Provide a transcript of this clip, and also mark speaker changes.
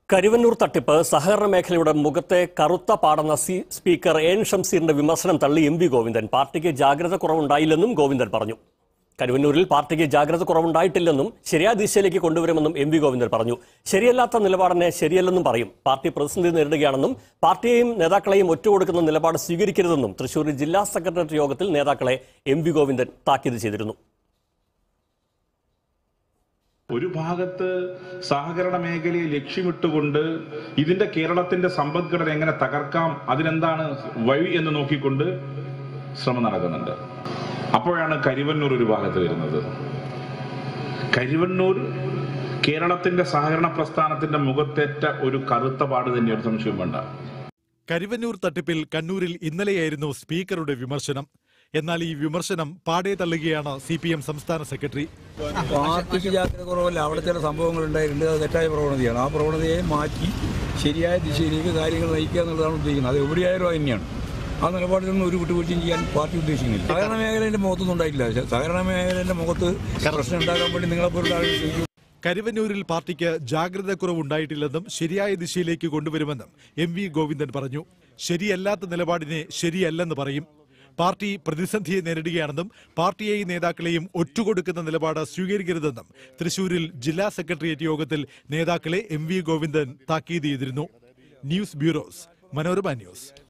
Speaker 1: കരുവന്നൂർ തട്ടിപ്പ് സഹകരണ മേഖലയുടെ മുഖത്തെ കറുത്ത പാടെന്ന സി സ്പീക്കർ എൻ ഷംസീറിന്റെ വിമർശനം തള്ളി എം വി ഗോവിന്ദൻ പാർട്ടിക്ക് ജാഗ്രത കുറവുണ്ടായില്ലെന്നും ഗോവിന്ദൻ പറഞ്ഞു കരുവന്നൂരിൽ പാർട്ടിക്ക് ജാഗ്രത കുറവുണ്ടായിട്ടില്ലെന്നും ശരിയായ ദിശയിലേക്ക് കൊണ്ടുവരുമെന്നും എം വി ഗോവിന്ദൻ പറഞ്ഞു ശരിയല്ലാത്ത നിലപാടിനെ ശരിയല്ലെന്നും പറയും പാർട്ടി പ്രതിസന്ധി നേരിടുകയാണെന്നും പാർട്ടിയെയും നേതാക്കളെയും ഒറ്റുകൊടുക്കുന്ന നിലപാട് സ്വീകരിക്കരുതെന്നും തൃശൂരിൽ ജില്ലാ സെക്രട്ടേറിയറ്റ് യോഗത്തിൽ നേതാക്കളെ എം വി ഗോവിന്ദൻ താക്കീത് ചെയ്തിരുന്നു
Speaker 2: ഒരു ഭാഗത്ത് സഹകരണ മേഖലയെ ലക്ഷ്യമിട്ടുകൊണ്ട് ഇതിന്റെ കേരളത്തിന്റെ സമ്പദ്ഘടന എങ്ങനെ തകർക്കാം അതിനെന്താണ് വഴി എന്ന് നോക്കിക്കൊണ്ട് ശ്രമം നടക്കുന്നുണ്ട് അപ്പോഴാണ് കരിവന്നൂർ ഒരു ഭാഗത്ത് വരുന്നത് കരിവന്നൂർ കേരളത്തിന്റെ സഹകരണ പ്രസ്ഥാനത്തിന്റെ മുഖത്തേറ്റ ഒരു കറുത്ത പാട് തന്നെ ഒരു സംശയം വേണ്ട
Speaker 3: കരുവന്നൂർ തട്ടിപ്പിൽ കണ്ണൂരിൽ ഇന്നലെയായിരുന്നു സ്പീക്കറുടെ വിമർശനം എന്നാൽ ഈ വിമർശനം പാടെ തള്ളുകയാണ് സി പി എം സംസ്ഥാന സെക്രട്ടറി
Speaker 4: പാർട്ടിക്ക് ജാഗ്രത കുറവല്ല അവിടെ ചില സംഭവങ്ങൾ ഉണ്ടായിട്ടുണ്ട് അത് തെറ്റായ പ്രവണതയാണ് ആ പ്രവണതയെ മാറ്റി ശരിയായ ദിശയിലേക്ക് കാര്യങ്ങൾ നയിക്കുക എന്നുള്ളതാണ് ഉദ്ദേശിക്കുന്നത് അത് എവിടെയായാലും അത് തന്നെയാണ് ആ നിലപാടിലൊന്നും ഒരു വിട്ടുവീഴ്ചയും ചെയ്യാൻ പാർട്ടി ഉദ്ദേശിക്കുന്നില്ല സഹകരണ മേഖലയുടെ മുഖത്തൊന്നും ഉണ്ടായിട്ടില്ല പക്ഷേ സഹകരണ മേഖലയുടെ മുഖത്ത് പ്രശ്നം ഉണ്ടാക്കാൻ വേണ്ടി നിങ്ങളെപ്പോലുള്ള ആളുകൾ ശ്രമിക്കും
Speaker 3: കരുവന്നൂരിൽ പാർട്ടിക്ക് ജാഗ്രത കുറവുണ്ടായിട്ടില്ലെന്നും ശരിയായ ദിശയിലേക്ക് കൊണ്ടുവരുമെന്നും എം വി ഗോവിന്ദൻ പറഞ്ഞു ശരിയല്ലാത്ത നിലപാടിനെ ശരിയല്ലെന്ന് പറയും പാർട്ടി പ്രതിസന്ധിയെ നേരിടുകയാണെന്നും പാർട്ടിയെയും നേതാക്കളെയും ഒറ്റുകൊടുക്കുന്ന നിലപാട് സ്വീകരിക്കരുതെന്നും തൃശൂരിൽ ജില്ലാ സെക്രട്ടേറിയറ്റ് യോഗത്തിൽ നേതാക്കളെ എം വി ഗോവിന്ദൻ താക്കീത് ചെയ്തിരുന്നു ന്യൂസ് ബ്യൂറോസ് മനോരമ ന്യൂസ്